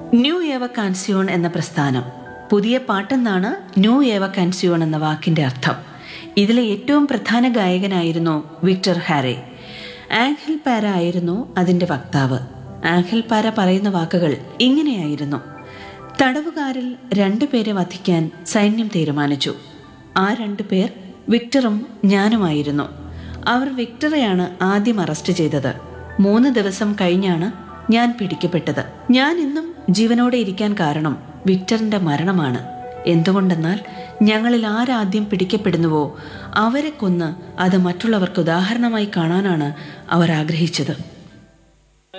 new ഏവ കാൻസിയോൺ എന്ന പ്രസ്ഥാനം പുതിയ പാട്ടെന്നാണ് ന്യൂ ഏവ കാൻസിയോൺ എന്ന വാക്കിന്റെ അർത്ഥം ഇതിലെ ഏറ്റവും പ്രധാന ഗായകനായിരുന്നു വിക്ടർ ഹാരെ ആംഹൽ പാര ആയിരുന്നു അതിന്റെ വക്താവ് ആംഹൽ പാര പറയുന്ന വാക്കുകൾ ഇങ്ങനെയായിരുന്നു തടവുകാരിൽ രണ്ടുപേരെ വധിക്കാൻ സൈന്യം തീരുമാനിച്ചു ആ രണ്ടു പേർ വിക്ടറും ഞാനുമായിരുന്നു അവർ വിക്ടറെയാണ് ആദ്യം അറസ്റ്റ് ചെയ്തത് മൂന്ന് ദിവസം കഴിഞ്ഞാണ് ഞാൻ പിടിക്കപ്പെട്ടത് ഞാൻ ഇന്നും ജീവനോടെ ഇരിക്കാൻ കാരണം വിക്ടറിന്റെ മരണമാണ് എന്തുകൊണ്ടെന്നാൽ ഞങ്ങളിൽ ആരാദ്യം പിടിക്കപ്പെടുന്നുവോ അവരെ കൊന്ന് അത് മറ്റുള്ളവർക്ക് ഉദാഹരണമായി കാണാനാണ് അവർ ആഗ്രഹിച്ചത്